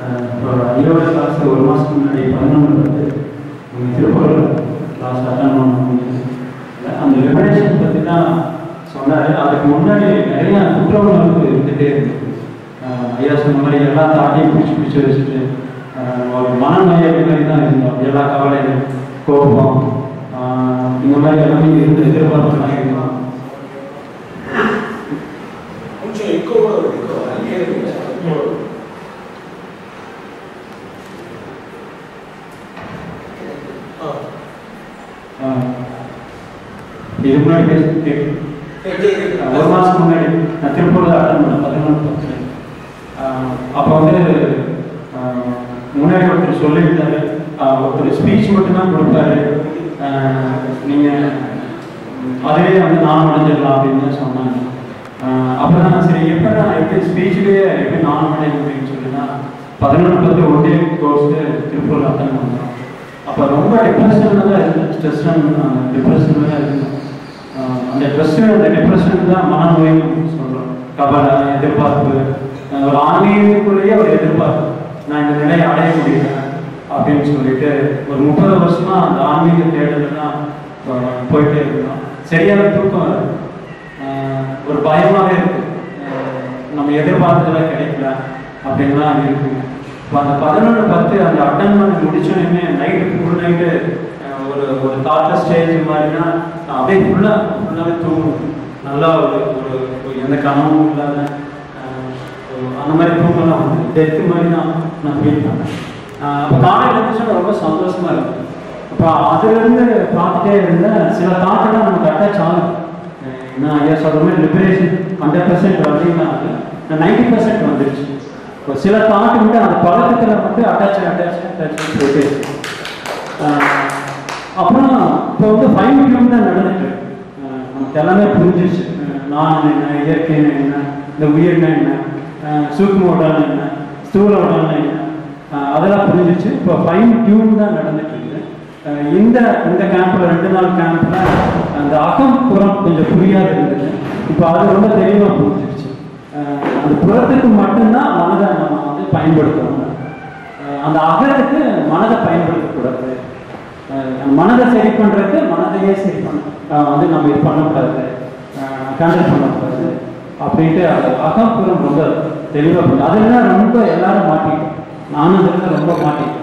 அஹ் இப்போ ஐயோட கிளாஸ் ஒரு மாதத்துக்கு முன்னாடி பதினொன்று வந்து உங்கள் திருப்பூர் கிளாஸ் அட்டன் பண்ண முடியுது அந்த லிபரேஷன் பற்றி தான் சொன்னார் அதுக்கு முன்னாடி நிறைய குற்ற உணர்வு இருந்துகிட்டே இருக்கு அஹ் ஐயா சொன்ன மாதிரி எல்லா தாட்டையும் பிடிச்சி பிடிச்சி வச்சுட்டு அஹ் ஒரு மனநோயை மாதிரி தான் இருந்தோம் எல்லா கவலைகள் கோபம் அஹ் இந்த மாதிரி எல்லாமே இருந்து எதிர்பார்ப்புலாம் இருந்தோம் கொஞ்சம் எக்கோவோட ஒரு எக்கோ அங்கே இருக்குங்க ஆ அஹ் இது முன்னாடி பேசி ஒரு மாதம் முன்னாடி நான் திருப்பூரில் அட்டன் பண்ணேன் பதினொன்று பத்து அப்போ வந்து ஆஹ், முன்னாடி ஒருத்தர் சொல்லியிருந்தாரு ஆஹ், ஒருத்தர் ஸ்பீச் மட்டும்தான் கொடுப்பாரு நீங்கள் அதுவே வந்து நான் அடைஞ்சிடலாம் அப்படின்னு சொன்னாங்க ஆஹ், அப்புறம் தான் சரி எப்போ நான் எப்படி ஸ்பீச்லேயே எப்படி நான் அடைஞ்ச அப்படின்னு சொல்லி தான் பதினொன்று பத்து ஒன் டே கோர்ஸ் திருப்பூரில் அட்டன் பண்ணோம் அப்போ ரொம்ப டிப்ரெஷனில் தான் இருந்தேன் ஸ்ட்ரெஸ் டிப்ரெஷனில் தான் இருந்தேன் ஆஹ் அந்த ட்ரெஸ் அந்த டிப்ரெஷன் தான் மனநோய்னு சொல்கிறோம் கவலை எதிர்பார்ப்பு ஆஹ் ஒரு ஆன்மீகத்துக்குள்ளேயே ஒரு எதிர்பார்ப்பு நான் இந்த நிலையை அடைய முடியல அப்படின்னு சொல்லிட்டு ஒரு முப்பது வருஷமா அந்த ஆன்மீக தேடல தான் ஆஹ் போயிட்டே இருந்தோம் சரியான தூக்கம் வராது. ஆஹ் ஒரு பயமாவே இருக்கு ஆஹ் நம்ம எதிர்பார்த்ததெல்லாம் கிடைக்கல அப்படின்லாம் இருக்கு இப்போ அந்த பதினொன்று பத்து அந்த அட்டன் பண்ணி முடிச்சோடனே நைட்டு ஃபுல் நைட்டு ஒரு ஒரு தாட்ல ஸ்டேஜ் மாதிரினா நான் அப்படியே ஃபுல்லாக ஃபுல்லாகவே தூங்கும் நல்லா ஒரு ஒரு ஒரு எந்த கனவும் இல்லாத ஆஹ் ஒரு அந்த மாதிரி தூங்கலாம் வந்து டெத்து மாதிரி தான் நான் ஃபீல் பண்ணேன் அப்போ காலையில் இருந்துச்சு ரொம்ப சந்தோஷமா இருக்கும் அப்போ அதுலேருந்து பார்த்துட்டே இருந்தேன் சில தாட்டெல்லாம் நமக்கு அட்டாச் ஆகும் அஹ் நான் ஐயா சொல்கிற மாதிரி லிபரேஷன் ஹண்ட்ரட் பர்சன்ட் வரலீங்கன்னா நான் நைன்டி பர்சன்ட் வந்துருச்சு இப்போ சில தாட்டு மட்டும் அந்த பழக்கத்தில் மட்டும் அட்டாச் அட்டாச் அட்டாச் போயிட்டே இருக்கு ஆஹ் அப்புறம் இப்போ வந்து ஃபைவ் கிலோமீட்டர் தான் நடந்துட்டு இருக்கு. ஆஹ் நமக்கு எல்லாமே புரிஞ்சிருச்சு ஆஹ் நான் என்ன இயற்கைன்னு என்ன இந்த உயிர்னா என்ன ஆஹ் சூக்ம உடல்னா என்ன ஸ்தூல உடல்னா என்ன ஆஹ் அதெல்லாம் புரிஞ்சிருச்சு இப்போ ஃபைன் டியூன் தான் நடந்துட்டு இருக்குது ஆஹ் இந்த இந்த கேம்ப்ல ரெண்டு நாள் கேம்ப்ல அந்த அகம் புறம் கொஞ்சம் புரியாது இருந்தது இப்போ அது ரொம்ப தெளிவாக புரிஞ்சிருச்சு ஆஹ் அந்த புறத்துக்கு மட்டும்தான் மனதை நம்ம வந்து பயன்படுத்துவோம் ஆஹ் அந்த அகத்துக்கு மனதை பயன்படுத்தக்கூடாது ஆஹ் அந்த மனதை சரி பண்றதுக்கு மனதையே சரி பண்ண ஆஹ் வந்து நம்ம இது பண்ணக்கூடாது கேண்டல் பண்ணக்கூடாது அப்படின்ட்டு அது அகப்புறம் ரொம்ப தெளிவாக புரியுது அதெல்லாம் ரொம்ப எல்லாரும் மாட்டிட்டோம் நானும் அதில் ரொம்ப மாட்டிட்டேன்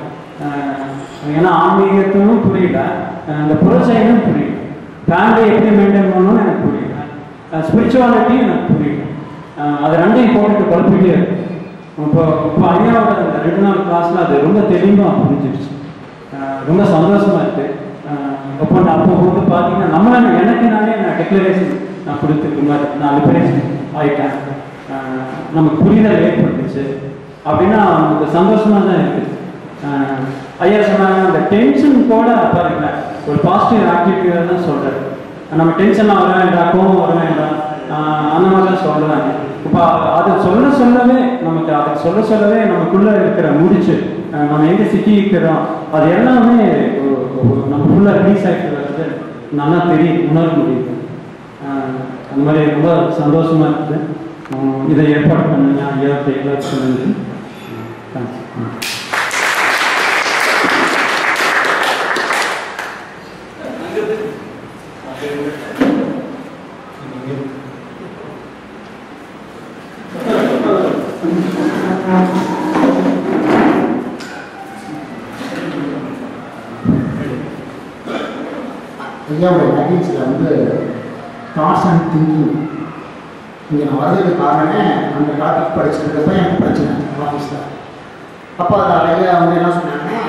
ஆஹ் ஏன்னா ஆன்மீகத்திலும் புரியல ஆஹ் அந்த புறச்செயலும் புரியல ஃபேமிலி எப்படி மெயின்டைன் பண்ணணும்னு எனக்கு புரியல ஸ்பிரிச்சுவாலிட்டியும் எனக்கு புரியல ஆஹ் அது ரெண்டையும் போட்டுட்டு குழப்பிட்டே இருக்கு இப்போ இப்போ ஐயாவோட அந்த ரெண்டு நாள் கிளாஸ்ல அது ரொம்ப தெளிவாக புரிஞ்சிருச்சு ஆஹ் ரொம்ப சந்தோஷமா இருக்கு ஆஹ் அப்போ நான் அப்போ வந்து பார்த்தீங்கன்னா நம்மள எனக்கு நானே நான் டெக்ளரேஷன் நான் கொடுத்துருக்க மாதிரி நான் லிபரேஷன் ஆயிட்டேன் ஆஹ் நமக்கு புரிதல் ஏற்பட்டுச்சு அப்படின்னா நமக்கு சந்தோஷமா தான் இருக்கு ஆஹ் ஐயா சொன்னாங்க அந்த டென்ஷன் கூட பாருங்க ஒரு பாசிட்டிவ் ஆக்டிவிட்டியாக தான் சொல்றாரு நம்ம டென்ஷன் வர வேண்டாம் கோவம் வர வேண்டாம் ஆஹ் அந்த மாதிரிலாம் சொல்றாங்க இப்போ அது சொல்ல சொல்லவே நமக்கு அதை சொல்ல சொல்லவே நமக்குள்ள இருக்கிற முடிச்சு ஆஹ் நம்ம எங்க சிக்கி இருக்கிறோம் அது எல்லாமே ஒரு- ஒரு- நம்ம ஃபுல்லாக ரிலீஸ் ஆகிட்டு வருது நல்லா தெரியும் உணர முடியுது ஆஹ் அந்த மாதிரி ரொம்ப சந்தோஷமா இருக்குது உம் இதை ஏற்பாடு பண்ணுங்க ஐயா எல்லாத்துக்கும் நன்றி தேங்க்ஸ் ஐயாவுடைய பேக்கேஜில் வந்து தாட்ஸ் அண்ட் திங்கிங் இங்கே நான் வர்றதுக்கு காரணமே அந்த டாபிக் படிச்சிருக்கப்ப எனக்கு பிரச்சனை ஆஃபீஸில் அப்போ அதில் ஐயா வந்து என்ன சொன்னாங்கன்னா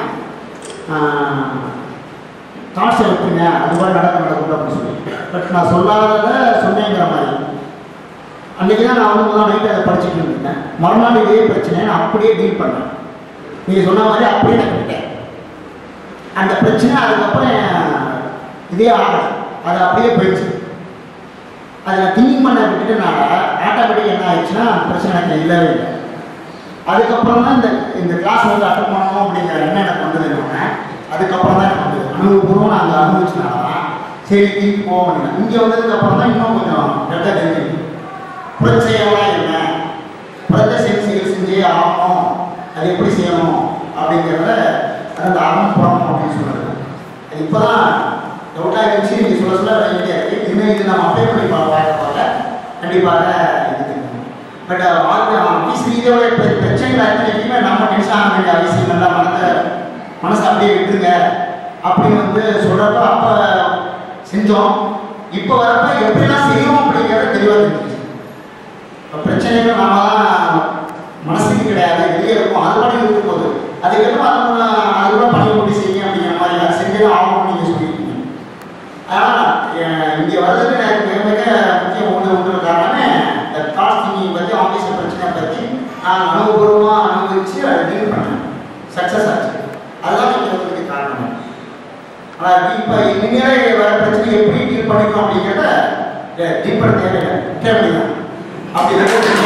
தாட்ஸ் எடுத்துங்க அது மாதிரி நடக்க நடக்கும் அப்படின்னு சொல்லி பட் நான் சொல்லாதத சொன்னேங்கிற மாதிரி அன்றைக்கி தான் நான் வந்து தான் நைட்டு அதை படிச்சுட்டு இருந்தேன் மறுநாள் இதே பிரச்சனையை நான் அப்படியே டீல் பண்ணேன் நீங்கள் சொன்ன மாதிரி அப்படியே நான் விட்டேன் அந்த பிரச்சனை அதுக்கப்புறம் இதே ஆகலை அது அப்படியே போயிடுச்சு அதை நான் திங்கிங் பண்ண விட்டுட்டனால ஆட்டோமேட்டிக் என்ன ஆயிடுச்சுன்னா அந்த பிரச்சனை எனக்கு இல்லவே இல்லை அதுக்கப்புறம் தான் இந்த இந்த கிளாஸ் வந்து அட்டன் பண்ணணும் அப்படிங்கிற எண்ணம் எனக்கு வந்தது என்னன்னா அதுக்கப்புறம் தான் எனக்கு வந்தது அனுபவபூர்வம் நான் அங்கே அனுபவிச்சனால தான் சரி திருப்பி போக முடியல இங்கே வந்ததுக்கப்புறம் தான் இன்னும் கொஞ்சம் கரெக்டாக தெரிஞ்சுக்கிட்டு புரட்செயலாம் என்ன புரட்ச செஞ்சுகள் செஞ்சே ஆகணும் அது அது எப்படி செய்யணும் அப்படிங்கிறத அந்த அறம் புறம் அப்படின்னு சொல்றது அது இப்போதான் டவுட்டாக இருந்துச்சு நீங்கள் சொல்ல சொல்ல வேண்டிய இருக்கு இன்னும் இது நம்ம அப்ளை பண்ணி பார்க்க பார்க்க கண்டிப்பாக இது பட் ஆஃபீஸ் ரீதியோட பிர- பிரச்சனைகள் அத்தனைக்குமே நம்ம டென்ஷன் ஆக வேண்டிய அவசியம் இல்லை மனதை மனசை அப்படியே விட்டுருங்க அப்படின்னு வந்து சொல்கிறப்ப அப்போ செஞ்சோம் இப்போ வரப்ப எப்படிலாம் செய்யணும் அப்படிங்கிறது தெளிவாக தெரிஞ்சிச்சு இப்போ பிரச்சனைகள் நாம தான் மனசுக்கு கிடையாது வெளியே இருக்கும் அது மாதிரி இருக்கும் போது அதுக்கப்புறம் அது அதுக்கப்புறம் பணி போட்டு செய்யுங்க அப்படிங்கிற மாதிரி அதை செஞ்சே ஆகணும்னு நீங்கள் சொல்லியிருக்கீங்க ஆனால் இங்கே வர்றதுக்கு எனக்கு மிக மிக முக்கியம் ஒன்று ஒன்று காரணமே இந்த காஸ்ட் திங்கிங் பற்றி ஆஃபீஸில் பிரச்சனை பற்றி நான் அனுபவபூர்வமாக அனுபவிச்சு அதை டீல் பண்ணேன் சக்ஸஸ் ஆச்சு அதுதான் நீங்கள் வந்ததுக்கு காரணம் ஆனால் இப்போ இனிமேல் வர பிரச்சனை எப்படி டீல் பண்ணிக்கணும் அப்படிங்கிறத டீல் பண்ண தேவையில்லை தேவையில்லை அப்படி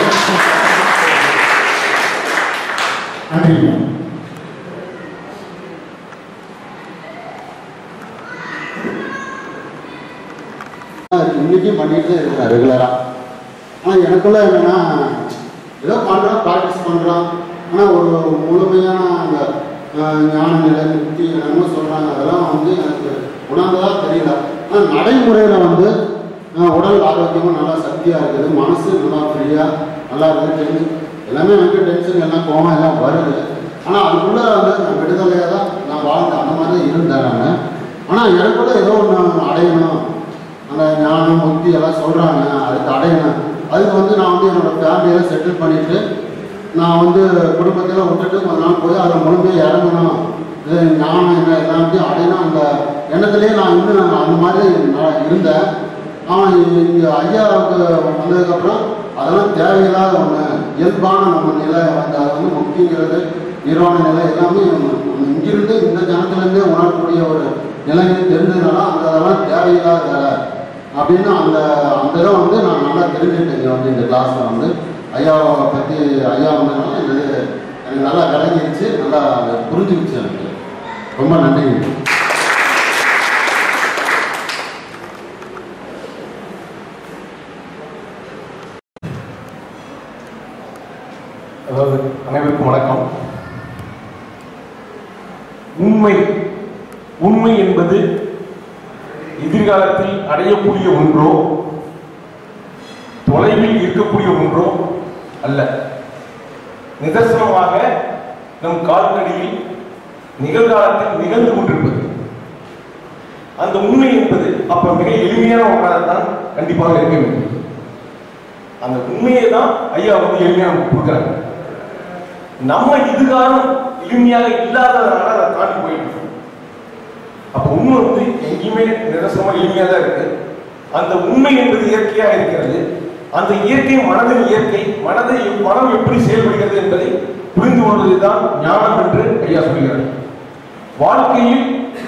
நன்றி இன்னைக்கும் பண்ணிட்டு தான் இருக்கிறேன் ரெகுலராக ஆனால் எனக்குள்ள என்னன்னா ஏதோ பண்ணுறோம் ப்ராக்டிஸ் பண்ணுறோம் ஆனால் ஒரு முழுமையான அந்த அஹ், ஞான நிலை முக்தி என்னமோ சொல்கிறாங்க அதெல்லாம் வந்து எனக்கு உணர்ந்ததா தெரியல ஆனால் நடைமுறையில் வந்து அஹ், உடல் ஆரோக்கியமும் நல்லா சக்தியாக இருக்குது மனசு நல்லா ஃப்ரீயாக நல்லா இருக்குது டென்ஷன் எல்லாமே வந்து டென்ஷன் எல்லாம் கோவம் எல்லாம் வருது ஆனால் அதுக்குள்ளே வந்து நான் விடுதலையாக தான் நான் வாழ்ந்தேன் அந்த மாதிரி தான் இருந்தேன் நான் ஆனால் எனக்குள்ள ஏதோ ஒன்று அடையணும் அந்த ஞானம் முக்தி எல்லாம் சொல்கிறாங்க அதுக்கு அடையணும் அதுக்கு வந்து நான் வந்து என்னோட ஃபேமிலியெல்லாம் செட்டில் பண்ணிட்டு நான் வந்து குடும்பத்தெல்லாம் விட்டுட்டு கொஞ்ச நாள் போய் அதில் முழுமையாக இறங்கணும் இது ஞானம் என்ன எல்லாத்தையும் அடையணும் அந்த எண்ணத்துலேயே நான் இன்னும் நான் அந்த மாதிரி நான் இருந்தேன் ஆனால் இங்கே ஐயாவுக்கு வந்ததுக்கப்புறம் அதெல்லாம் தேவையில்லாத ஒன்று இயல்பான நம்ம நிலை வந்து அது வந்து முக்திங்கிறது நிர்வாண நிலை எல்லாமே இங்கிருந்து இந்த ஜனத்துலேருந்தே உணரக்கூடிய ஒரு நிலைமை தெரிஞ்சதுனால அந்த அதெல்லாம் தேவையில்லாத வேலை அப்படின்னு அந்த அந்த இதை வந்து நான் நல்லா தெரிஞ்சுட்டேன் இங்க வந்து இந்த கிளாஸில் வந்து ஐயாவை பற்றி ஐயா வந்ததுனால எனக்கு எனக்கு நல்லா விளங்கிடுச்சு நல்லா புரிஞ்சுக்கிச்சு எனக்கு ரொம்ப நன்றி அதாவது அனைவருக்கும் வணக்கம் உண்மை உண்மை என்பது எதிர்காலத்தில் அடையக்கூடிய ஒன்றோ தொலைவில் இருக்கக்கூடிய ஒன்றோ அல்ல நிதர்சனமாக நம் கால்நடியில் நிகழ்காலத்தில் நிகழ்ந்து கொண்டிருப்பது அந்த உண்மை என்பது அப்ப மிக எளிமையான ஒன்றாக தான் கண்டிப்பாக இருக்க வேண்டும் அந்த உண்மையை தான் ஐயா வந்து எளிமையாக நமக்கு கொடுக்குறாங்க நம்ம இதுகாரம் எளிமையாக இல்லாததுனால அதை தாண்டி போயிட்டு இருக்கோம். அப்ப உண்மை வந்து எங்கேயுமே நிரசனமா எளிமையாக தான் இருக்கு அந்த உண்மை என்பது இயற்கையாக இருக்கிறது அந்த இயற்கை மனதின் இயற்கை மனதை மனம் எப்படி செயல்படுகிறது என்பதை புரிந்து கொள்வதுதான் ஞானம் என்று ஐயா சொல்கிறார் வாழ்க்கையில்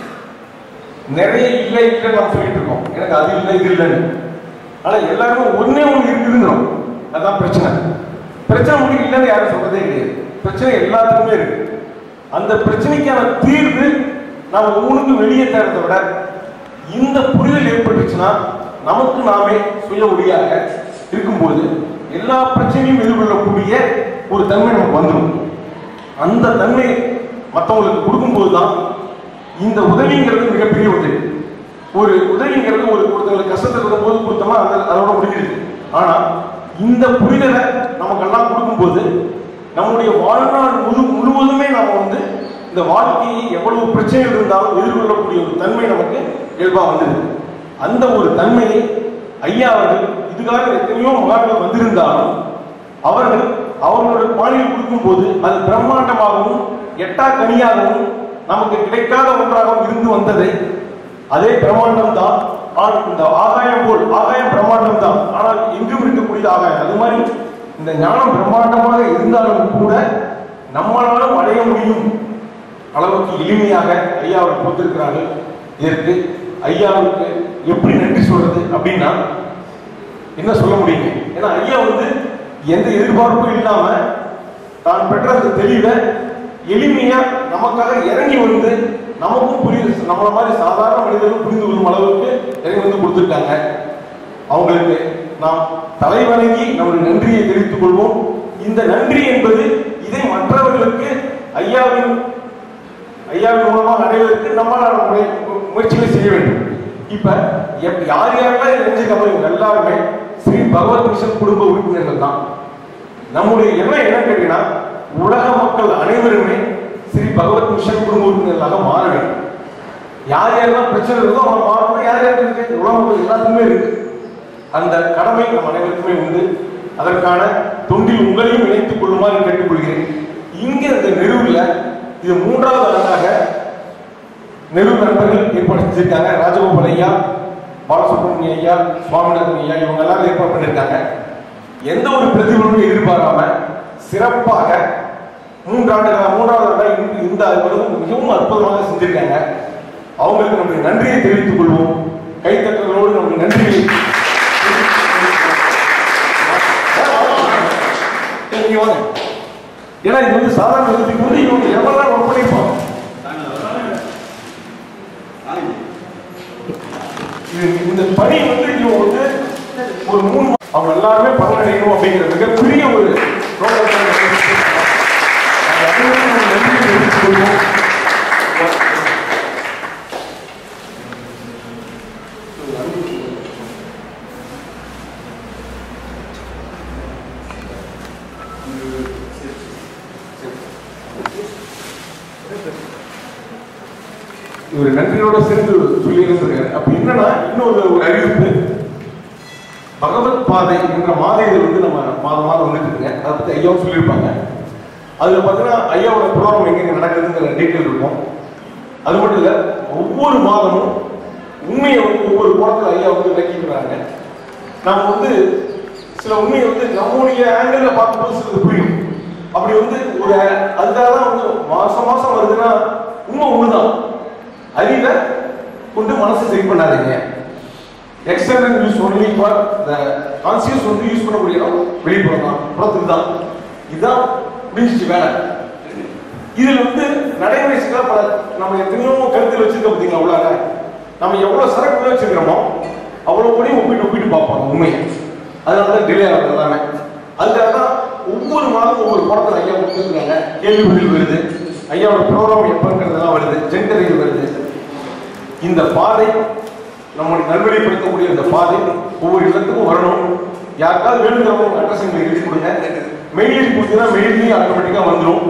நிறைய இல்லை இல்லை நம்ம சொல்லிட்டு இருக்கோம் எனக்கு அது இல்லை இது இல்லைன்னு ஆனா எல்லாருமே ஒண்ணே ஒண்ணு இருக்குதுங்கிறோம் அதான் பிரச்சனை பிரச்சனை மட்டும் இல்லைன்னு யாரும் சொல்றதே கிடையாது பிரச்சனை எல்லாத்துக்குமே இருக்கு அந்த பிரச்சனைக்கான தீர்வு நம்ம ஒவ்வொன்றுக்கும் வெளியே தேடுறதை விட இந்த புரிதல் ஏற்பட்டுச்சுன்னா நமக்கு நாமே சுய ஒளியாக இருக்கும்போது எல்லா பிரச்சனையும் எதிர்கொள்ளக்கூடிய ஒரு தன்மை நமக்கு வந்துடும் அந்த தன்மை மற்றவங்களுக்கு கொடுக்கும்போது தான் இந்த உதவிங்கிறது மிகப்பெரிய உதவி ஒரு உதவிங்கிறது ஒரு ஒருத்தங்களுக்கு கஷ்டத்தை வரும்போது கொடுத்தோமா அந்த அதோட முடிஞ்சிருது ஆனா இந்த புரிதலை நமக்கெல்லாம் கொடுக்கும்போது நம்முடைய வாழ்நாள் முழு முழுவதுமே நம்ம வந்து இந்த வாழ்க்கையை எவ்வளவு பிரச்சனைகள் இருந்தாலும் எதிர்கொள்ளக்கூடிய ஒரு தன்மை நமக்கு இயல்பா வந்துருது அந்த ஒரு தன்மையை ஐயா அவர்கள் இதுகாக எத்தனையோ மகான்கள் வந்திருந்தாலும் அவர்கள் அவர்களோட பாணியில் கொடுக்கும்போது அது பிரம்மாண்டமாகவும் எட்டா கனியாகவும் நமக்கு கிடைக்காத ஒன்றாகவும் இருந்து வந்ததை அதே பிரம்மாண்டம் தான் ஆனால் இந்த ஆகாயம் போல் ஆகாயம் பிரம்மாண்டம் தான் ஆனால் எங்கும் இருக்கக்கூடியது ஆகாயம் அது மாதிரி இந்த ஞானம் பிரம்மாண்டமாக இருந்தாலும் கூட நம்மளாலும் அடைய முடியும் அளவுக்கு எளிமையாக ஐயா அவர் கொடுத்திருக்கிறார்கள் இதற்கு ஐயாவுக்கு எப்படி நன்றி சொல்றது அப்படின்னா என்ன சொல்ல முடியுங்க ஏன்னா ஐயா வந்து எந்த எதிர்பார்ப்பும் இல்லாம தான் பெற்ற அந்த தெளிவை எளிமையா நமக்காக இறங்கி வந்து நமக்கும் புரியுது நம்மள மாதிரி சாதாரண மனிதர்கள் புரிந்து கொள்ளும் அளவுக்கு இறங்கி வந்து கொடுத்துருக்காங்க அவங்களுக்கு நாம் தலைவணங்கி நம்முடைய நன்றியை தெரிவித்துக் கொள்வோம் இந்த நன்றி என்பது இதை மற்றவர்களுக்கு ஐயாவின் ஐயாவின் மூலமாக அடைவதற்கு நம்மளால் முறை- முயற்சிகளை செய்ய வேண்டும் இப்ப எப்- யார் யாரெல்லாம் இணைஞ்சிருக்காமோ இவங்க எல்லாருமே ஸ்ரீ பகவத் மிஷன் குடும்ப உறுப்பினர்கள் தான் நம்முடைய எண்ணம் என்ன கேட்டீங்கன்னா உலக மக்கள் அனைவருமே ஸ்ரீ பகவத் மிஷன் குடும்ப உறுப்பினர்களாக மாற வேண்டும் யார் யாரெல்லாம் பிரச்சனை இருக்கோ அவங்க மாறணும் யார் யாருக்கு இருக்கு உலக மக்கள் எல்லாத்துக்குமே இருக்கு அந்த கடமை நம் அனைவருக்குமே உண்டு அதற்கான தொண்டில் உங்களையும் இணைத்துக் கொள்ளுமாறு கேட்டுக்கொள்கிறேன் இங்க இந்த நெருவுல இது மூன்றாவது ஆண்டாக நெரு நண்பர்கள் ஏற்பாடு செஞ்சிருக்காங்க ராஜகோபால் ஐயா பாலசுப்ரமணிய ஐயா சுவாமிநாதன் ஐயா இவங்க எல்லாரும் ஏற்பாடு பண்ணியிருக்காங்க எந்த ஒரு பிரதிபலனும் எதிர்பாராம சிறப்பாக மூன்றாண்டு மூன்றாவது ஆண்டா இந்த- இந்த வருடம் மிகவும் அற்புதமாக செஞ்சிருக்காங்க அவங்களுக்கு நம்முடைய நன்றியை தெரிவித்துக் கொள்வோம் கைத்தட்டலோடு நம்முடைய நன்றியை ஏய், நீங்க வாங்க. ஏன்னா இது வந்து சாதாரண விதத்துக்கு வந்து இவங்க எவ்வளவு ஒர்க் பண்ணிருப்பாங்க இது இந்த பணி வந்து இவங்க வந்து ஒரு மூணு மா- அவங்க எல்லாருமே பலனடையணும் அப்படிங்கிற மிகப்பெரிய ஒரு நோக்கத்தை அவங்க வச்சிருக்காங்க. அந்த அனைவருக்கும் நம்ம நன்றியை தெரிவித்துக் கொள்வோம். இவர் நன்றியோட சேர்ந்து சொல்லி இருந்திருக்காரு அப்ப என்னன்னா இன்னொரு ஒரு அறிவிப்பு பகவத் பாதை என்ற மாத இதழ் வந்து நம்ம மாதம் மாதம் வந்துட்டு இருக்குங்க அதை பத்தி ஐயாவும் சொல்லியிருப்பாங்க அதுல பாத்தீங்கன்னா ஐயாவோட ப்ரோக்ராம் எங்க நடக்குதுங்கிற டீட்டெயில் இருக்கும் அது மட்டும் இல்ல ஒவ்வொரு மாதமும் உண்மையை வந்து ஒவ்வொரு கோணத்துல ஐயா வந்து விளக்கிக்கிறாங்க நாம வந்து சில உண்மையை வந்து நம்முடைய ஆங்கிள் பார்க்கும்போது சிலது புரியும் அப்படி வந்து ஒரு அதுக்காக தான் வந்து மாசம் மாசம் வருதுன்னா உண்மை ஒண்ணுதான் அறிவை கொண்டு மனசு சரி பண்ணாதீங்க external use only for the conscious வந்து யூஸ் பண்ணக்கூடிய இடம் வெளிப்புறம் தான் புறத்துக்கு தான் இதுதான் முடிஞ்சிச்சு வேலை இதுல வந்து நடைமுறை சில பல நம்ம எத்தனையோ கருத்தில் வச்சிருக்க பார்த்தீங்களா உள்ளார நம்ம எவ்வளவு சரக்கு வச்சிருக்கிறோமோ அவ்வளவு கூட ஒப்பிட்டு ஒப்பிட்டு பார்ப்போம் உண்மையை அதனால தான் டிலே ஆகுது எல்லாமே அதுக்காக தான் ஒவ்வொரு மாதம் ஒவ்வொரு படத்தில் ஐயா கொடுத்துருக்காங்க கேள்வி பதில் வருது ஐயாவோட ப்ரோக்ராம் எப்பங்கிறதெல்லாம் வருது ஜென்கரையில் வருது இந்த பாதை நம்முடைய நல்வழிப்படுத்தக்கூடிய இந்த பாதை ஒவ்வொரு இடத்துக்கும் வரணும் யாருக்காவது வேணுங்கிறவங்க அட்ரஸ் எங்களுக்கு எழுதி கொடுங்க மெயில் எழுதி கொடுத்தீங்கன்னா மெயிலையும் ஆட்டோமேட்டிக்காக வந்துடும்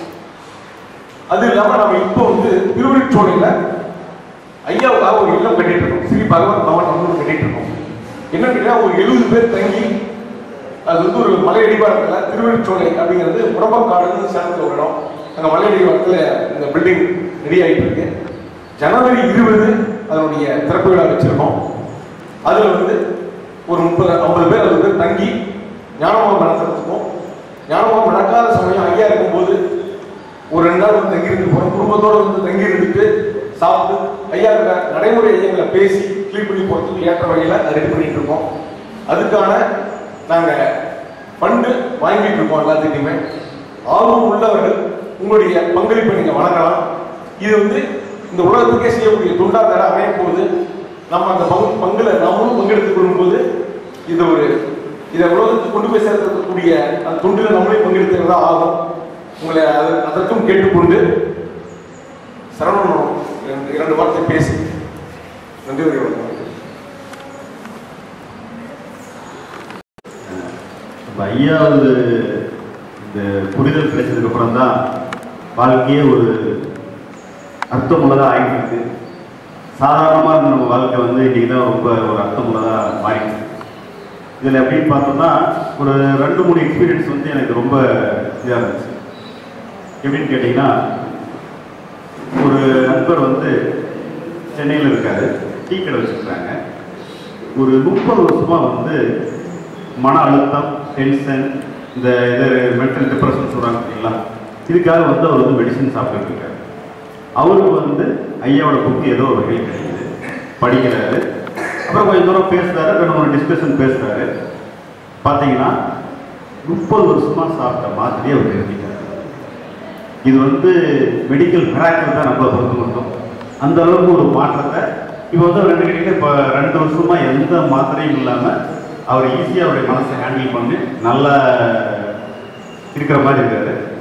அது இல்லாம நம்ம இப்போ வந்து திருவள்ளுச்சோலையில ஐயாவுக்காக ஒரு இல்லம் கட்டிட்டு இருக்கோம் ஸ்ரீ பகவத் பவன் அப்படின்னு கட்டிட்டு இருக்கோம் என்ன கேட்டா ஒரு எழுபது பேர் தங்கி அது வந்து ஒரு மலை அடிவாரத்தில் திருவள்ளுச்சோலை அப்படிங்கிறது உடம்பக்காடுன்னு சேர்ந்த ஒரு இடம் அங்கே மலை அடிவாரத்தில் இந்த பில்டிங் ரெடி ஆகிட்டு இருக்கு ஜனவரி இருபது அதனுடைய திறப்பு விழா வச்சிருக்கோம் அதுல வந்து ஒரு முப்பது ஐம்பது பேர் அறுபது பேர் தங்கி ஞானமாக நடத்துறதுக்கும் ஞானமாக நடக்காத சமயம் ஐயா இருக்கும்போது ஒரு ரெண்டு நாள் வந்து தங்கி இருந்து போறோம் குடும்பத்தோட வந்து தங்கி இருந்துட்டு சாப்பிட்டு ஐயா இருக்க நடைமுறை ஐயங்களை பேசி கிளீன் பண்ணி போறதுக்கு ஏற்ற வகையில ரெடி பண்ணிட்டு இருக்கோம் அதுக்கான நாங்க ஃபண்டு வாங்கிட்டு இருக்கோம் எல்லாத்துக்குமே ஆர்வம் உள்ளவர்கள் உங்களுடைய பங்களிப்பை நீங்க வழங்கலாம் இது வந்து இந்த உலகத்துக்கே செய்யக்கூடிய துண்டா தர அமைய போது நம்ம அந்த பங்கு பங்குல நாமளும் பங்கெடுத்துக் கொள்ளும்போது இது ஒரு இதை உலகத்துக்கு கொண்டு போய் சேர்க்கக்கூடிய அந்த துண்டில் நம்மளே பங்கெடுத்துக்கிறதா ஆகும் உங்களை அது- அதற்கும் கேட்டுக்கொண்டு சரவணன் இரண்டு- இரண்டு வார்த்தை பேசி நன்றி உரை வணக்கம். நம்ம ஐயாவது இந்த புரிதல் கிடைச்சதுக்கு அப்புறம் தான் வாழ்க்கையே ஒரு அர்த்தமுள்ளதாக ஆகிட்டு இருக்கு சாதாரணமாக இருந்த நம்ம வாழ்க்கை வந்து இன்னைக்கு தான் ரொம்ப ஒரு அர்த்தமுள்ளதாக மாறிடுச்சு இதில் எப்படின்னு பார்த்தோம்னா ஒரு ரெண்டு மூணு எக்ஸ்பீரியன்ஸ் வந்து எனக்கு ரொம்ப இதாக இருந்துச்சு எப்படின்னு கேட்டிங்கன்னா ஒரு நண்பர் வந்து சென்னையில் இருக்காரு டீ கடை வச்சுருக்காங்க ஒரு முப்பது வருஷமா வந்து மன அழுத்தம் டென்ஷன் இந்த இது மென்டல் டிப்ரெஷன் சொல்கிறாங்க பார்த்தீங்களா இதுக்காக வந்து அவர் வந்து மெடிசன் சாப்பிட்டுட்டு இருக்காரு அவருக்கு வந்து ஐயாவோட புக்கு ஏதோ ஒரு வகையில் கிடைக்குது படிக்கிறாரு அப்புறம் கொஞ்சம் தூரம் பேசுறாரு ரெண்டு மூணு டிஸ்கஷன் பேசுறாரு பார்த்தீங்கன்னா முப்பது வருஷமா சாப்பிட்ட மாத்திரையை அவர் நிறுத்திட்டார் இது வந்து மெடிக்கல் மிராக்கிள் தான் நம்மளை பொறுத்த மட்டும் அந்த அளவுக்கு ஒரு மாற்றத்தை இப்போ வந்து அவர் ரெண்டு கிட்ட இப்போ ரெண்டு வருஷமா எந்த மாத்திரையும் இல்லாமல் அவர் ஈஸியாக அவருடைய மனசை ஹேண்டில் பண்ணி நல்லா இருக்கிற மாதிரி இருக்காரு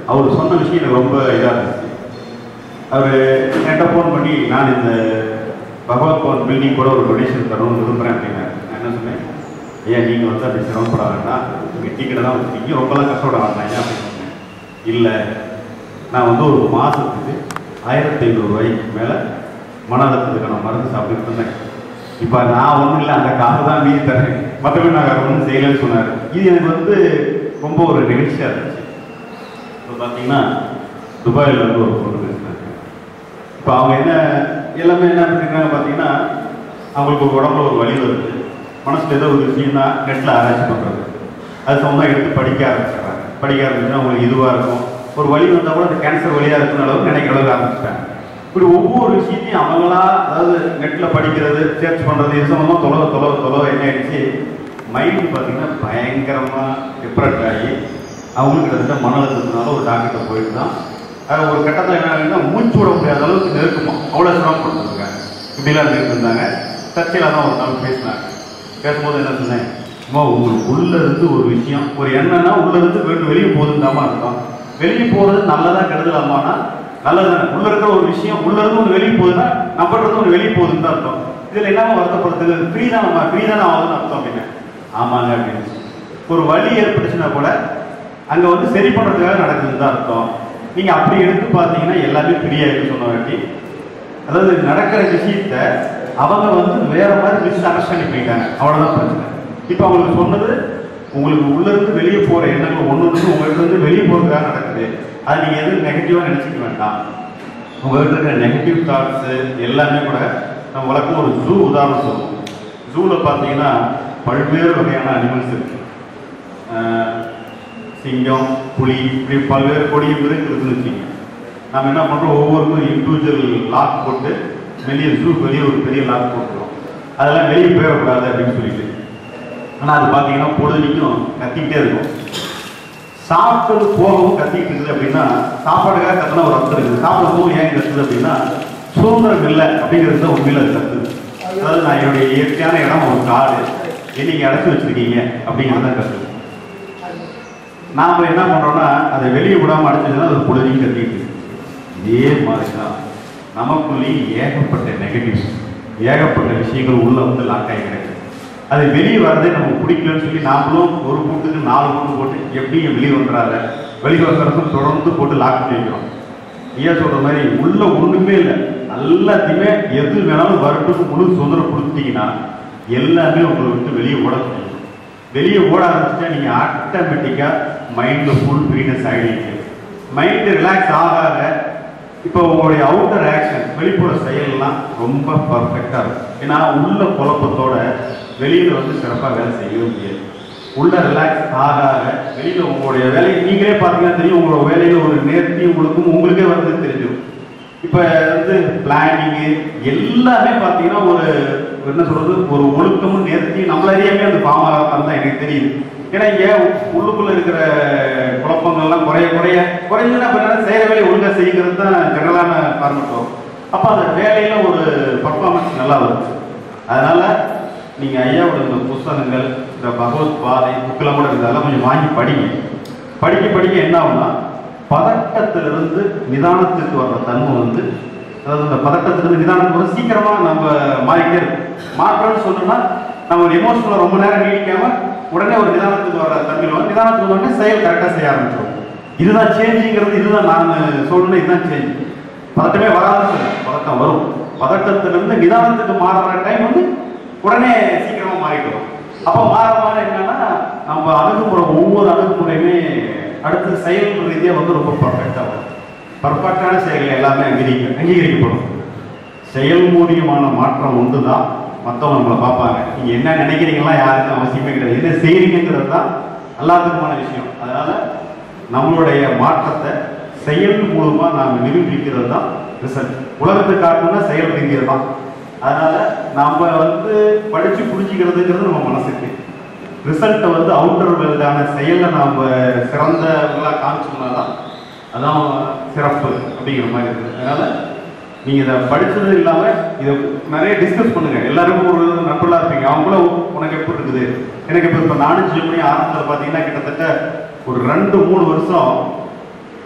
அவர் சொன்ன விஷயம் எனக்கு ரொம்ப இதாக இருந்துச்சு அவர் என்கிட்ட ஃபோன் பண்ணி நான் இந்த பகவத் பவன் பில்டிங் கூட ஒரு டொனேஷன் தரணும்னு விரும்புகிறேன் அப்படின்னாரு நான் என்ன சொன்னேன் ஏன் நீங்கள் வந்து அப்படி சிரமப்பட வேண்டாம் உங்கள் டிக்கெட்டை தான் வச்சுருக்கீங்க ரொம்பலாம் கஷ்டப்பட வேண்டாம் ஏன் அப்படின்னு சொன்னேன் இல்லை நான் வந்து ஒரு மாதத்துக்கு ஆயிரத்தி ஐநூறுரூவாய்க்கு மேலே மன அழுத்தத்துக்கான மருந்து சாப்பிட்டுட்டு இருந்தேன் இப்போ நான் ஒன்றும் இல்லை அந்த காசு தான் மீதி தரேன் மற்றபடி நான் வேறு ஒன்றும் செய்யலைன்னு சொன்னார் இது எனக்கு வந்து ரொம்ப ஒரு நிகழ்ச்சியாக இருந்துச்சு இப்போ பார்த்தீங்கன்னா துபாயில் வந்து ஒரு பொண்ணு பேசினாங்க இப்போ அவங்க என்ன எல்லாமே என்ன பண்ணிருக்காங்க பார்த்தீங்கன்னா அவங்களுக்கு ஒரு உடம்புல ஒரு வலி வருது மனசில் ஏதோ ஒரு விஷயம்னா நெட்டில் ஆராய்ச்சி பண்ணுறது அது சம்மந்தம் எடுத்து படிக்க ஆரம்பிச்சிடுறாங்க படிக்க ஆரம்பிச்சுன்னா அவங்களுக்கு இதுவாக இருக்கும் ஒரு வலி வந்தால் கூட அது கேன்சர் வழியாக இருக்குன்னு அளவுக்கு நினைக்கிற அளவுக்கு ஆரம்பிச்சிட்டாங்க இப்படி ஒவ்வொரு விஷயத்தையும் அவங்களா அதாவது நெட்டில் படிக்கிறது சர்ச் பண்ணுறது இது சம்மந்தமாக தொலை தொலை தொலை என்ன ஆயிடுச்சு மைண்ட் பார்த்தீங்கன்னா பயங்கரமாக டிப்ரெட் ஆகி அவங்களுக்கு கிட்டத்தட்ட மன அழுத்தத்தினால ஒரு டாக்டர்கிட்ட போயிட்டு தான் அது ஒரு கட்டத்தில் என்ன ஆகுதுன்னா மூச்சு விட முடியாத அளவுக்கு நெருக்கமா அவ்வளோ சிரமப்பட்டுருக்காங்க இப்படிலாம் இருந்துட்டு இருந்தாங்க சர்ச்சையில் தான் ஒரு நாள் பேசினாங்க பேசும்போது என்ன சொன்னேன் அம்மா உங்களுக்கு உள்ள இருந்து ஒரு விஷயம் ஒரு எண்ணம்னா உள்ள இருந்து வெளியே வெளியே போகுதுன்னு தான் அர்த்தம் வெளியே போகிறது நல்லதா கெடுதலாமானா நல்லது உள்ள இருக்கிற ஒரு விஷயம் உள்ள இருந்து ஒன்று வெளியே போகுதுன்னா நம்ம இருந்து ஒன்று வெளியே போகுதுன்னு தான் அர்த்தம் இதில் என்னமா வருத்தப்படுறதுக்கு ஃப்ரீ தான் நம்ம ஃப்ரீ தானே ஆகுதுன்னு அர்த்தம் அப்படின்னு ஆமாங்க அப்படின்னு ஒரு வலி ஏற்பட்டுச்சுன்னா கூட அங்கே வந்து சரி பண்ணுறதுக்காக நடக்குதுன்னு தான் அர்த்தம் நீங்கள் அப்படி எடுத்து பார்த்தீங்கன்னா எல்லாமே ஃப்ரீயாகிட்டு சொன்ன வாட்டி அதாவது நடக்கிற விஷயத்த அவங்க வந்து வேற மாதிரி மிஸ் அண்டர்ஸ்டாண்டிங் பண்ணிட்டாங்க அவ்வளவுதான் பிரச்சனை இப்போ அவங்களுக்கு சொன்னது உங்களுக்கு உள்ள இருந்து வெளியே போற எண்ணங்கள் ஒண்ணு இருந்து உங்கள்கிட்ட இருந்து வெளியே போறதுக்காக நடக்குது அது நீங்க எதுவும் நெகட்டிவா நினைச்சுக்க வேண்டாம் உங்கள்கிட்ட இருக்கிற நெகட்டிவ் தாட்ஸ் எல்லாமே கூட நம்ம வழக்கம் ஒரு ஜூ உதாரணம் சொல்லுவோம் ஜூவில் பார்த்தீங்கன்னா பல்வேறு வகையான அனிமல்ஸ் இருக்கு ஆஹ் சிங்கம் புலி இப்படி பல்வேறு கொடிய மிருகங்கள் இருக்குன்னு வச்சுக்கோங்க நம்ம என்ன பண்றோம் ஒவ்வொருக்கும் இண்டிவிஜுவல் லாக் போட்டு வெளியே ஜூ வெளியே ஒரு பெரிய லாக் போட்டுருவோம் அதெல்லாம் வெளியே போயிடக்கூடாது அப்படின்னு சொல்லிட்டு ஆனால் அது பார்த்தீங்கன்னா பொழுதுனிக்கும் கத்திக்கிட்டே இருக்கும் சாப்பிட்டது போகவும் கத்திக்கிட்டு இருக்குது அப்படின்னா சாப்பாடுக்காக கத்தினா ஒரு அர்த்தம் இருக்குது சாப்பிட போகும் ஏன் கத்துது அப்படின்னா சுதந்திரம் இல்லை அப்படிங்கிறது தான் உண்மையில் அது கத்துது அதாவது நான் என்னுடைய இயற்கையான இடம் ஒரு காடு என்ன நீங்க அடைச்சி வச்சிருக்கீங்க அப்படிங்கிறது தான் கத்துது நாம என்ன பண்றோம்னா அதை வெளியே விடாம அடைச்சதுன்னா அது பொழுதையும் கத்திட்டு இருக்கு. இதே மாதிரி தான் நமக்குள்ளேயும் ஏகப்பட்ட நெகட்டிவ்ஸ் ஏகப்பட்ட விஷயங்கள் உள்ள வந்து லாக் ஆகி கிடக்கு அது வெளியே வரதே நமக்கு பிடிக்கலன்னு சொல்லி நாமளும் ஒரு கூட்டுக்கு நாலு கூட்டு போட்டு எப்படி வெளியே வந்துடாத வெளியே வந்துறதும் தொடர்ந்து போட்டு லாக் பண்ணி வைக்கிறோம் ஐயா சொல்ற மாதிரி உள்ள ஒண்ணுமே இல்லை எல்லாத்தையுமே எது வேணாலும் வரட்டுக்கு முழு சுதந்திரம் கொடுத்துட்டீங்கன்னா எல்லாமே உங்களை விட்டு வெளியே ஓட முடியும் வெளியே ஓட ஆரம்பிச்சுட்டா நீங்க ஆட்டோமேட்டிக்கா மைண்ட்ல ஃபுல் ஃப்ரீனஸ் ஆகிடுவீங்க மைண்ட் ரிலாக்ஸ் ஆக ஆக இப்போ உங்களுடைய அவுட்டர் ஆக்ஷன் வெளிப்புற செயல்லாம் ரொம்ப பர்ஃபெக்டா இருக்கும் ஏன்னா உள்ள குழப்பத்தோட வெளியில வந்து சிறப்பா வேலை செய்யவே முடியாது உள்ள ரிலாக்ஸ் ஆக ஆக வெளியில உங்களுடைய வேலையை நீங்களே பார்த்தீங்கன்னா தெரியும் உங்களோட வேலையில ஒரு நேர்த்தி உங்களுக்கும் உங்களுக்கே வந்து தெரிஞ்சிடும் இப்போ வந்து பிளானிங்கு எல்லாமே பார்த்தீங்கன்னா ஒரு என்ன சொல்றது ஒரு ஒழுக்கமும் நேர்த்தி நம்மள அறியாமே அந்த பாமாக தான் எனக்கு தெரியுது ஏன்னா இங்க உள்ளுக்குள்ள இருக்கிற குழப்பங்கள்லாம் குறைய குறைய குறைஞ்சுன்னா அப்புறம் செய்யற வேலையை ஒழுங்கா செய்யுங்கிறது தான் ஜெனரலான ஃபார்மெட் வரும் அப்போ அந்த வேலையில ஒரு பர்ஃபார்மன்ஸ் நல்லா வருது அதனால நீங்க ஐயாவோட இந்த புஸ்தகங்கள் இந்த பகவத் பாதை புக்கெல்லாம் கூட இருக்குது அதெல்லாம் கொஞ்சம் வாங்கி படிங்க படிக்க படிக்க என்ன ஆகும்னா பதட்டத்திலிருந்து நிதானத்துக்கு வர்ற தன்மை வந்து அதாவது இந்த பதட்டத்திலிருந்து நிதானத்துக்கு வர சீக்கிரமா நம்ம மாறிக்கிட்டே இருக்கும் மாற்றம்னு சொன்னோம்னா நம்ம ஒரு எமோஷனல் ரொம்ப நேரம் நீடிக்காம உடனே ஒரு நிதானத்துக்கு வர தன்மையில் வந்து நிதானத்துக்கு வந்த உடனே செயல் கரெக்டாக செய்ய ஆரம்பிச்சிடும் இதுதான் சேஞ்சுங்கிறது இதுதான் நான் சொல்லணும் இதுதான் சேஞ்ச் பதட்டமே வராதுன்னு சொல்லுவேன் பதட்டம் வரும் பதட்டத்திலிருந்து நிதானத்துக்கு மாறுற டைம் வந்து உடனே சீக்கிரமா மாறிடுவோம் அப்போ மாற மாற என்னன்னா நம்ம அணுகுமுறை ஒவ்வொரு அணுகுமுறையுமே அடுத்த செயல் ரீதியாக வந்து ரொம்ப பர்ஃபெக்டாக வரும் பர்ஃபெக்டான செயல்கள் எல்லாமே அங்கீகரிக்க அங்கீகரிக்கப்படும் செயல் மூலியமான மாற்றம் ஒன்று தான் மற்றவங்க நம்மளை பார்ப்பாங்க நீங்க என்ன நினைக்கிறீங்களா யாருக்கும் அவசியமே கிடையாது என்ன செய்றீங்கிறது தான் எல்லாத்துக்குமான விஷயம் அதனால நம்மளுடைய மாற்றத்தை செயல் மூலமா நாம நிரூபிக்கிறது தான் ரிசல்ட் உலகத்தை காட்டணும்னா செயல் ரீதியில் தான் அதனால நம்ம வந்து படிச்சு புரிஞ்சுக்கிறதுங்கிறது நம்ம மனசுக்கு ரிசல்ட்டை வந்து அவுட்டர் வேல்டான செயலை நாம சிறந்தவங்களா காமிச்சோம்னா தான் அதான் சிறப்பு அப்படிங்கிற மாதிரி இருக்குது அதனால நீங்க இதை படிச்சது இல்லாம இதை நிறைய டிஸ்கஸ் பண்ணுங்க எல்லாருக்கும் ஒரு நண்பர்களா இருப்பீங்க அவங்க கூட உனக்கு எப்படி இருக்குது எனக்கு இப்போ இப்போ நானும் ஜிம் பண்ணி ஆரம்பத்தில் பார்த்தீங்கன்னா கிட்டத்தட்ட ஒரு ரெண்டு மூணு வருஷம்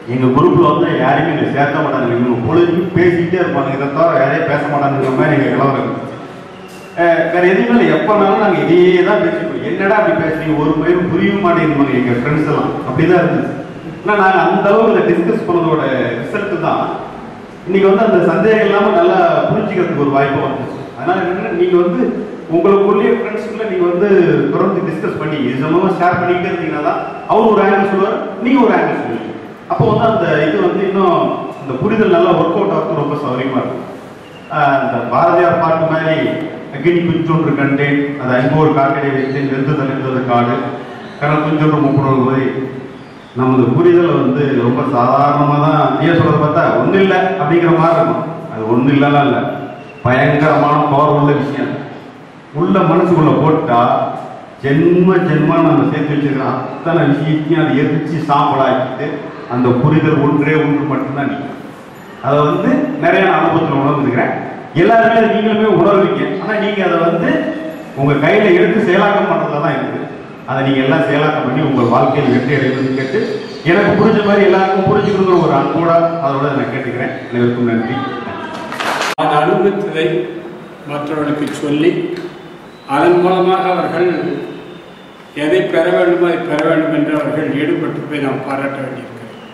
எங்கள் குரூப்பில் வந்து யாரையுமே இங்கே சேர்க்க மாட்டாங்க இவங்க பொழுதுக்கும் பேசிக்கிட்டே இருப்பாங்க இதை தவிர யாரையும் பேச மாட்டாங்கிற மாதிரி எங்கள் நிலவரம் அஹ் வேற எதுவுமே இல்லை எப்போனாலும் நாங்கள் இதையே தான் பேசிப்போம் என்னடா அப்படி பேசுறீங்க ஒரு பயிரும் புரிய மாட்டேங்குது எங்கள் ஃப்ரெண்ட்ஸ் எல்லாம் அப்படிதான் இருந்துச்சு ஆனால் நாங்கள் அந்த அளவுக்கு இதை டிஸ்கஸ் பண்ணதோட ரிசல்ட் தான் இன்னைக்கு வந்து அந்த சந்தேகம் இல்லாமல் நல்லா புரிஞ்சுக்கிறதுக்கு ஒரு வாய்ப்பு வந்துச்சு அதனால என்னன்னா நீங்க வந்து உங்களுக்குள்ளேயே ஃப்ரெண்ட்ஸுக்குள்ள நீங்க வந்து தொடர்ந்து டிஸ்கஸ் பண்ணி இது சம்பந்தமா ஷேர் பண்ணிக்கிட்டே இருந்தீங்கன்னா தான் அவர் ஒரு ஆங்கிள் சொல்லுவார் நீங்க ஒரு ஆங்கிள் சொல்லுவீங்க அப்போ வந்து அந்த இது வந்து இன்னும் அந்த புரிதல் நல்லா ஒர்க் அவுட் ஆகிறது ரொம்ப சௌகரியமா இருக்கும் ஆஹ் இந்த பாரதியார் பாட்டு மாதிரி அக்னி குஞ்சொன்று கண்டேன் அது ஐம்பது காக்கடை வைத்தேன் வெந்து தலைந்தது காடு கணல் குஞ்சொன்று முப்பது போய் நமது புரிதல் வந்து ரொம்ப சாதாரணமாக தான் ஐயா சொல்றதை பார்த்தா ஒன்றும் இல்லை அப்படிங்கிற மாதிரி இருக்கும் அது ஒன்றும் இல்லைலாம் இல்லை பயங்கரமான பவர் உள்ள விஷயம் உள்ள மனசுக்குள்ள போட்டா ஜென்ம ஜென்மா நம்ம சேர்த்து வச்சிருக்கிற அத்தனை விஷயத்தையும் அதை எரிச்சு சாம்பலாக்கிட்டு அந்த புரிதல் ஒன்றே ஒன்று மட்டும்தான் நீங்க அதை வந்து நிறைய நான் அனுபவத்தில் உணர்ந்துக்கிறேன் எல்லாருமே அதை நீங்களுமே உணர்வீங்க ஆனால் நீங்கள் அதை வந்து உங்கள் கையில் எடுத்து செயலாக்கம் பண்ணுறதுல தான் இருக்குது அதை நீங்கள் எல்லாம் செயலாக்கம் பண்ணி உங்கள் வாழ்க்கையில் வெற்றி அடைவது கேட்டு எனக்கு புரிஞ்ச மாதிரி எல்லாருக்கும் புரிஞ்சுக்கணுங்கிற ஒரு அன்போட அதோட நான் கேட்டுக்கிறேன் அனைவருக்கும் நன்றி நான் அனுபவித்ததை மற்றவர்களுக்கு சொல்லி அதன் மூலமாக அவர்கள் எதை பெற வேண்டுமோ அதை பெற வேண்டும் என்று அவர்கள் ஈடுபட்டு போய் நாம் பாராட்ட வேண்டியிருக்கிறது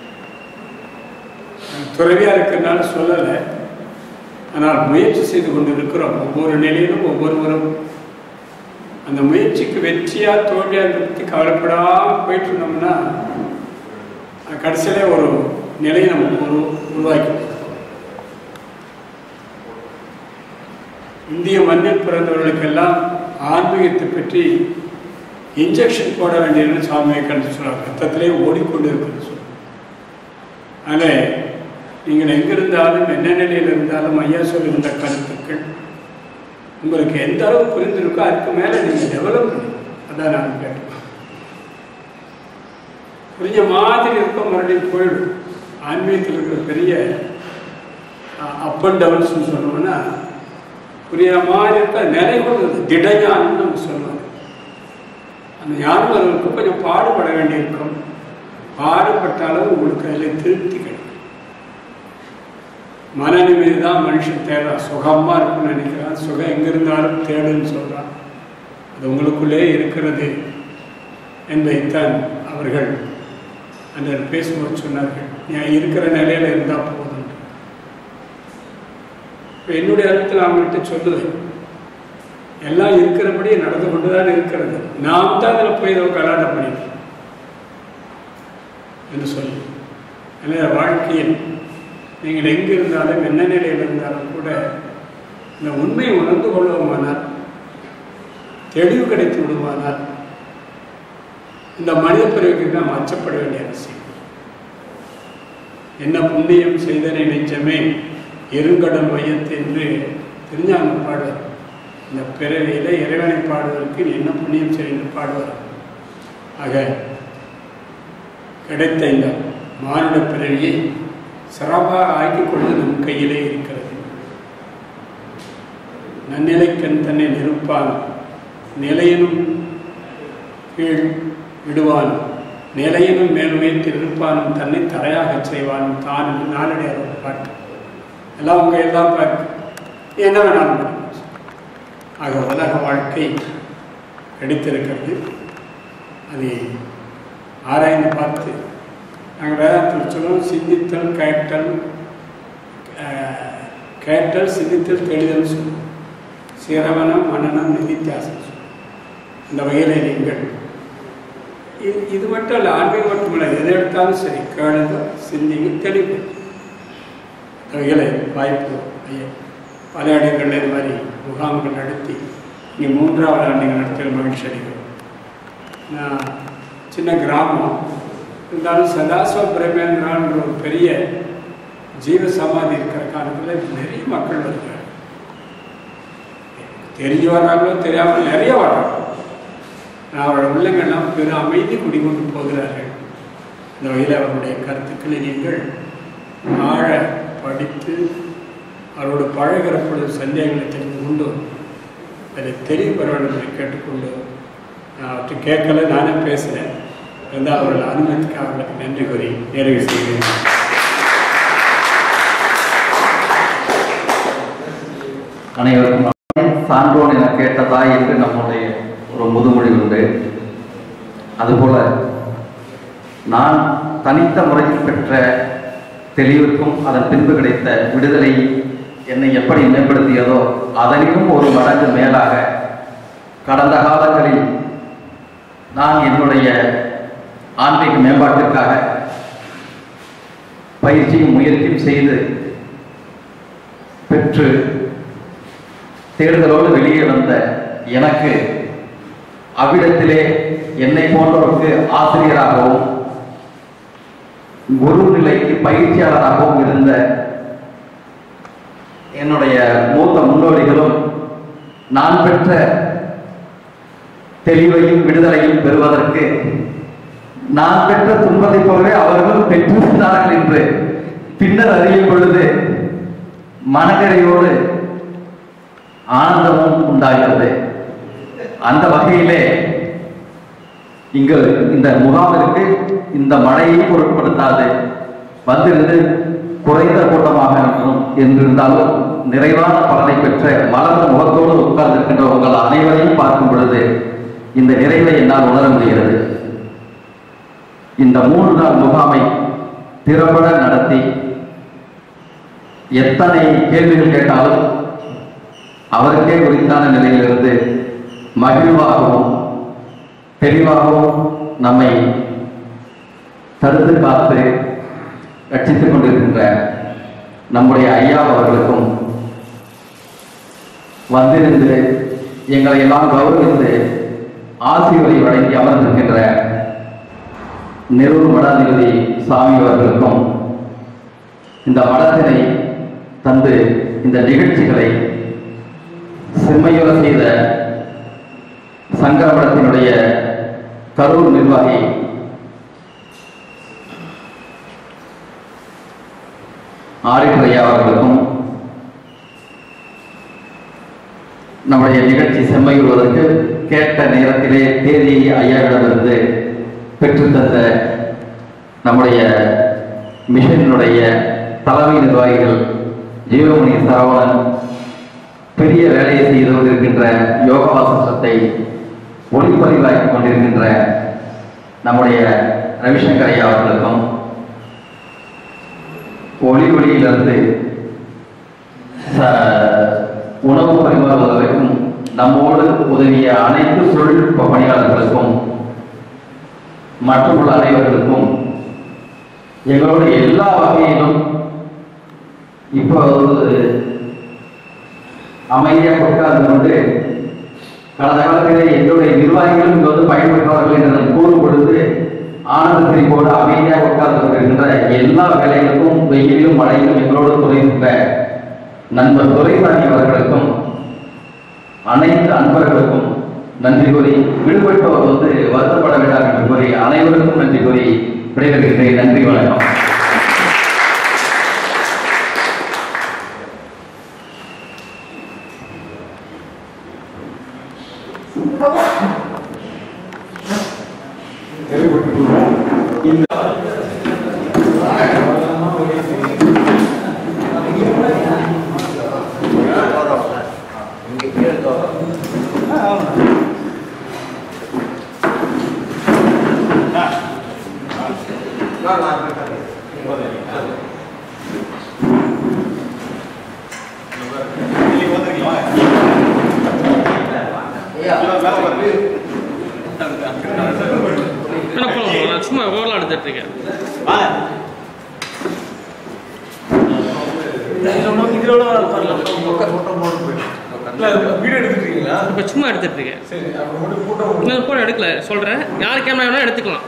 துறவியாக இருக்கிறதுனால சொல்லலை ஆனால் முயற்சி செய்து கொண்டு இருக்கிறோம் ஒவ்வொரு நிலையிலும் ஒவ்வொருவரும் அந்த முயற்சிக்கு வெற்றியா தோல்வியா இதை பற்றி கவலைப்படாமல் போயிட்டு இருந்தோம்னா கடைசியிலே ஒரு நிலையை நமக்கு உரு உருவாக்கி கொடுக்கும். இந்திய மண்ணில் பிறந்தவர்களுக்கெல்லாம் ஆன்மீகத்தை பற்றி இன்ஜெக்ஷன் போட வேண்டியதுன்னு சுவாமி விவேகானந்தர் சொல்றாங்க ரத்தத்திலே ஓடிக்கொண்டு இருக்குன்னு சொல்றாங்க அதனால் நீங்கள் எங்கிருந்தாலும் என்ன நிலையில் இருந்தாலும் ஐயா சொல்லுகின்ற கருத்துக்கள் உங்களுக்கு எந்த அளவு புரிந்திருக்கோ அதுக்கு மேலே நீங்கள் டெவலப் பண்ணி அதான் நான் கேட்டேன் புரிஞ்ச மாதிரி இருக்க மறுபடியும் போயிடும் ஆன்மீகத்தில் இருக்கிற பெரிய அப் அண்ட் டவுன்ஸ்னு சொன்னோம்னா புரியுற மாதிரி இருக்க நிலை கொண்டது திடஞானம் நம்ம சொல்லுவாங்க அந்த ஞானம் அவர்களுக்கு கொஞ்சம் பாடுபட வேண்டியிருக்கும் பாடுபட்டாலும் உங்களுக்கு அதில் திருப்தி கிடைக்கும் மன நிம்மதி தான் மனுஷன் தேடுறான் சுகமாக இருக்கும்னு நினைக்கிறான் சுகம் எங்கே இருந்தாலும் தேடுன்னு சொல்கிறான் அது உங்களுக்குள்ளே இருக்கிறது என்பதைத்தான் அவர்கள் அந்த பேசும்போது சொன்னார்கள் நீ இருக்கிற நிலையில் இருந்தால் போதும் இப்போ என்னுடைய அர்த்தத்தில் அவங்கள்ட்ட சொல்லுவேன் எல்லாம் இருக்கிறபடி நடந்து கொண்டு தான் இருக்கிறது நாம் தான் அதில் போய் ஏதோ கலாட்டம் பண்ணிட்டோம் என்று சொல்லி எனவே வாழ்க்கையில் நீங்கள் எங்கே இருந்தாலும் என்ன நிலையில் இருந்தாலும் கூட இந்த உண்மையை உணர்ந்து கொள்வோமானால் தெளிவு கிடைத்து விடுவானால் இந்த மனித பிறகுக்கு நாம் அச்சப்பட வேண்டிய அவசியம் என்ன புண்ணியம் செய்தனை நெஞ்சமே இருங்கடல் மையத்து என்று திருஞான பாடுவார் இந்த பிறவியில இறைவனை பாடுவதற்கு நீ என்ன புண்ணியம் செய்து பாடுவார் ஆக கிடைத்த இந்த மானுட பிறவியை சிறப்பாக ஆக்கிக் கொள்வது நம் கையிலே இருக்கிறது நன்னிலைக்கண் தன்னை நிறுப்பான் நிலையனும் கீழ் விடுவான் நிலையனும் மேல் உயர்த்தி இருப்பானும் தன்னை தரையாகச் செய்வானும் தான் என்று நாளடையார் பாட்டு எல்லாம் உங்க எல்லாம் பார்த்து என்ன வேணாலும் பண்ணுங்க. ஆக உலக வாழ்க்கை கிடைத்திருக்கிறது அதை ஆராய்ந்து பார்த்து நாங்கள் வேதாந்தத்தில் சொல்லுவோம் சிந்தித்தல் கேட்டல் அஹ், கேட்டல் சிந்தித்தல் தெளிதல் சொல்லுவோம் சிரவணம் மனநம் நிதித்தியாசம் சொல்லுவோம் இந்த வகையில் நீங்கள் இது இது மட்டும் இல்லை ஆன்மீகம் மட்டும் இல்லை எதை எடுத்தாலும் சரி கேளுங்க சிந்திங்க தெளிவு இந்த வகையில் வாய்ப்பு ஐயா பல இடங்களில் இது மாதிரி முகாம்கள் நடத்தி இங்கே மூன்றாவது ஆண்டுகள் நடத்திய மகிழ்ச்சி அடைகிறோம் நான் சின்ன கிராமம் இருந்தாலும் சதாசிவ பிரமேந்திரான்ற ஒரு பெரிய ஜீவ சமாதி இருக்கிற காலத்தில் நிறைய மக்கள் வருகிறாங்க தெரிஞ்சு வர்றாங்களோ தெரியாமல் நிறைய வர்றாங்க அவரோட உள்ளங்கள்லாம் பெரு அமைதி குடிகொண்டு போகிறார்கள் இந்த வகையில் அவருடைய கருத்துக்களை நீங்கள் ஆழ படித்து அவரோடு பழகிற பொழுது சந்தேகங்களை தெரிந்து கொண்டு அதை தெளிவு பெற வேண்டும் என்று கேட்டுக்கொண்டு நான் அவற்றை கேட்கல நானே பேசுகிறேன் இருந்தால் அவர்கள் அனுமதிக்கு அவர்களுக்கு நன்றி கூறி நிறைவு செய்கிறேன் அனைவருக்கும் சான்றோன் என கேட்டதாய் என்று நம்முடைய ஒரு முதுமொழி உண்டு அதுபோல நான் தனித்த முறையில் பெற்ற தெளிவுக்கும் அதன் பின்பு கிடைத்த விடுதலை என்னை எப்படி மேம்படுத்தியதோ அதனிலும் ஒரு மடங்கு மேலாக கடந்த காலங்களில் நான் என்னுடைய ஆன்மீக மேம்பாட்டிற்காக பயிற்சியும் முயற்சியும் செய்து பெற்று தேடுதலோடு வெளியே வந்த எனக்கு அவ்விடத்திலே என்னை போன்றவருக்கு ஆசிரியராகவும் குரு நிலைக்கு பயிற்சியாளராகவும் இருந்த என்னுடைய மூத்த முன்னோடிகளும் நான் பெற்ற தெளிவையும் விடுதலையும் பெறுவதற்கு நான் பெற்ற துன்பத்தைப் போலவே அவர்களும் பெற்றிருந்தார்கள் என்று பின்னர் அறியும் பொழுது மனநிறைவோடு ஆனந்தமும் உண்டாகிறது அந்த வகையிலே இங்கு இந்த முகாமிற்கு இந்த மழையை பொருட்படுத்தாது வந்திருந்து குறைந்த கூட்டமாக இருக்கும் என்றிருந்தாலும் நிறைவான பலனை பெற்ற மலர்ந்த முகத்தோடு உட்கார்ந்திருக்கின்ற உங்கள் அனைவரையும் பார்க்கும் பொழுது இந்த நிறைவை என்னால் உணர முடிகிறது இந்த மூன்று நாள் முகாமை திறம்பட நடத்தி எத்தனை கேள்விகள் கேட்டாலும் அவருக்கே குறித்தான நிலையிலிருந்து மகிழ்வாகவும் தெளிவாகவும் நம்மை தடுத்து காத்து ரட்சித்துக் கொண்டிருக்கின்ற நம்முடைய ஐயா அவர்களுக்கும் வந்திருந்து எங்களை எல்லாம் கௌரவித்து ஆசிரியரை வழங்கி அமர்ந்திருக்கின்ற நெரூர் மடாதிபதி சாமி அவர்களுக்கும் இந்த மடத்தினை தந்து இந்த நிகழ்ச்சிகளை செம்மையுற செய்த சங்கர மடத்தினுடைய கரூர் நிர்வாகி ஆரிஃபர் ஐயா அவர்களுக்கும் நம்முடைய நிகழ்ச்சி செம்மையுறுவதற்கு கேட்ட நேரத்திலே தேதியை ஐயாவிடமிருந்து பெற்றுத்தந்த நம்முடைய மிஷனினுடைய தலைமை நிர்வாகிகள் ஜீவமணி சரவணன் பெரிய வேலையை செய்து கொண்டிருக்கின்ற யோக வாசத்தை ஒளிப்பதிவாக்கி கொண்டிருக்கின்ற நம்முடைய ரவிசங்கர் ஐயா அவர்களுக்கும் ஒளி ஒளியிலிருந்து ச- உணவு பரிமாறுவதற்கும் நம்மோடு உதவிய அனைத்து தொழில்நுட்ப பணியாளர்களுக்கும் மற்றும் உள்ள அனைவர்களுக்கும் எங்களோட எல்லா வகையிலும் இப்போது அமைதியாக உட்கார்ந்து கொண்டு கடந்த காலத்திலே எங்களுடைய நிர்வாகிகளும் இங்கு வந்து பயன்பெற்றவர்கள் என்று நான் கூறும் பொழுது ஆனந்த சிரிப்போடு அமைதியாக உட்கார்ந்து கொண்டிருக்கின்ற எல்லா வேலைகளுக்கும் வெயிலும் மழையிலும் எங்களோடு துறைகின்ற நண்பர் துரைசாமி அவர்களுக்கும் அனைத்து அன்பர்களுக்கும் நன்றி கூறி விடுபட்டவர் வந்து வருத்தப்பட வேண்டாம் என்று கூறி அனைவருக்கும் நன்றி கூறி விடைபெறுகின்றேன் நன்றி வணக்கம் என்ன போகலாம் நான் சும்மா ஓரலாம் எடுத்துட்டு இருக்கேன் வீடியோ எடுத்துட்டீங்களா இப்போ சும்மா எடுத்துட்டு இருக்கேன் சரி அப்ப மட்டும் கூட்டம் இன்னும் போன எடுக்கல சொல்றேன் யார் கேமரா வேணா எடுத்துக்கலாம்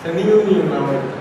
சரி நீங்க வந்து நீங்க நாம எடுத்து